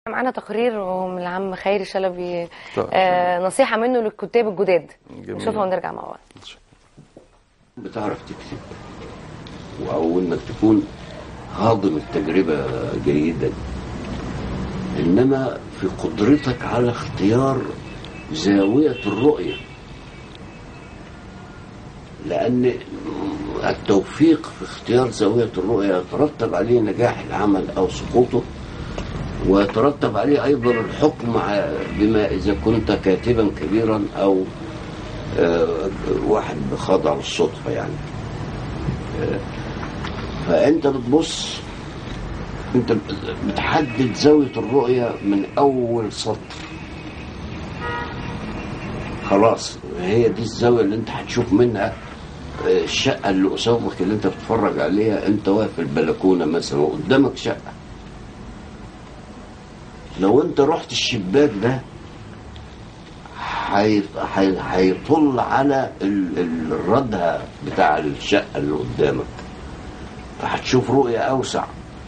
معانا تقرير من العم خيري شلبي طيب. آه نصيحة منه للكتاب الجداد جميل. نشوفها ونرجع مع بعض بتعرف تكتب او انك تكون هاضم التجربه جيدا انما في قدرتك على اختيار زاويه الرؤيه لان التوفيق في اختيار زاويه الرؤيه يترتب عليه نجاح العمل او سقوطه ويترتب عليه ايضا الحكم ع- بما اذا كنت كاتبا كبيرا او آه، واحد خاضع للصدفه يعني آه، فانت بتبص انت بتحدد زاويه الرؤيه من اول سطر خلاص هي دي الزاويه اللي انت هتشوف منها آه، الشقه اللي قصادك اللي انت بتتفرج عليها انت واقف في البلكونه مثلا وقدامك شقه لو انت رحت الشباك ده هي- هي- هيطل على ال- ال- الردهه بتاع الشقه اللي قدامك فهتشوف رؤيه اوسع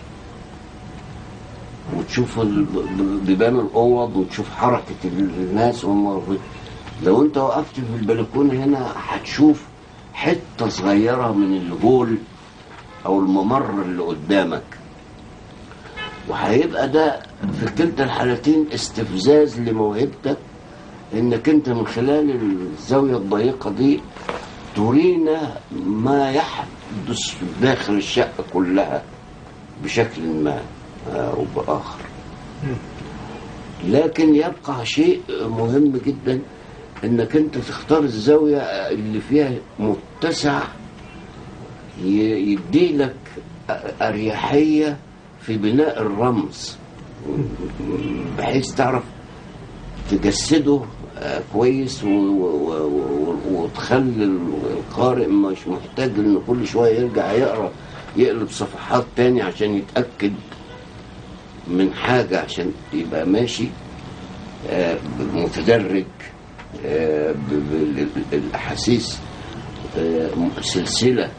وتشوف ال- ب- بيبان الاوض وتشوف حركه الناس وهم واقفين. لو انت وقفت في البلكونه هنا هتشوف حته صغيره من الهول او الممر اللي قدامك وهيبقى ده في كلتا الحالتين استفزاز لموهبتك انك انت من خلال الزاويه الضيقه دي ترينا ما يحدث داخل الشقه كلها بشكل ما او باخر لكن يبقى شيء مهم جدا انك انت تختار الزاويه اللي فيها متسع ي- يديلك اريحيه في بناء الرمز بحيث تعرف تجسده آه، كويس و- و- و- وتخلي القارئ مش محتاج انه كل شويه يرجع يقرا يقلب صفحات تاني عشان يتاكد من حاجه عشان يبقى ماشي آه، متدرج آه، بالاحاسيس سلسله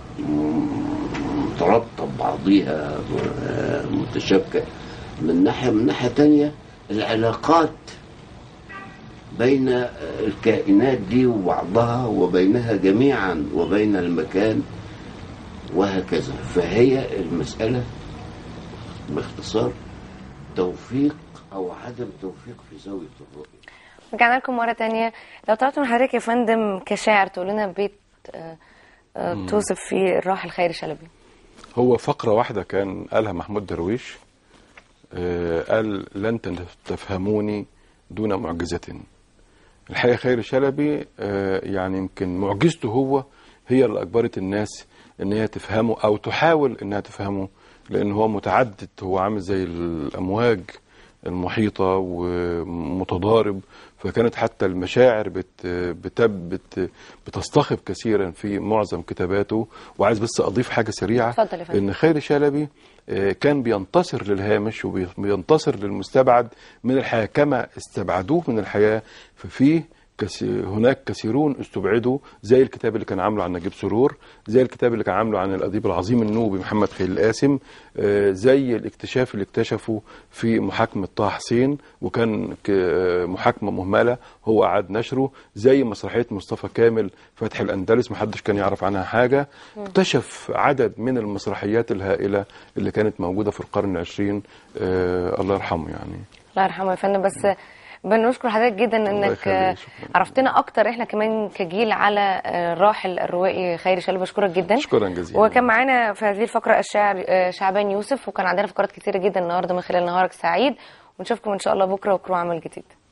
مترتب بعضيها آه، متشابكه من ناحيه من ناحيه تانية العلاقات بين الكائنات دي وبعضها وبينها جميعا وبين المكان وهكذا فهي المسألة باختصار توفيق أو عدم توفيق في زاوية الرؤية رجعنا لكم مرة تانية لو طلبت من حضرتك يا فندم كشاعر تقول لنا بيت آه آه توصف فيه الراحل خيري شلبي هو فقرة واحدة كان قالها محمود درويش آه، قال لن تفهموني دون معجزة الحقيقة خير شلبي آه، يعني يمكن معجزته هو هي اللي أجبرت الناس إن هي تفهمه أو تحاول إنها تفهمه لأن هو متعدد هو عامل زي الأمواج المحيطة ومتضارب فكانت حتى المشاعر بت بتب بت بتصطخب كثيرا في معظم كتاباته وعايز بس أضيف حاجة سريعة اتفضل يا فندم. إن خير شلبي آه، كان بينتصر للهامش وبينتصر للمستبعد من الحياة كما استبعدوه من الحياة ففيه كس- هناك كثيرون استبعدوا زي الكتاب اللي كان عامله عن نجيب سرور زي الكتاب اللي كان عامله عن الأديب العظيم النوبي محمد خليل القاسم آه، زي الاكتشاف اللي اكتشفه في محاكمة طه حسين وكان ك- آه، محاكمة مهملة هو أعاد نشره زي مسرحية مصطفى كامل فتح الأندلس محدش كان يعرف عنها حاجة اكتشف عدد من المسرحيات الهائلة اللي كانت موجودة في القرن العشرين آه الله يرحمه يعني الله يرحمه يا فندم بس بنشكر حضرتك جدا انك يخليك، آه، شكراً. عرفتنا اكتر احنا كمان كجيل على آه، الراحل الروائي خيري شلبي بشكرك جدا شكرا جزيلا وكان معانا في هذه الفقره الشاعر آه، شعبان يوسف وكان عندنا فقرات كتيره جدا النهارده من خلال نهارك سعيد ونشوفكم ان شاء الله بكره وكرو عمل جديد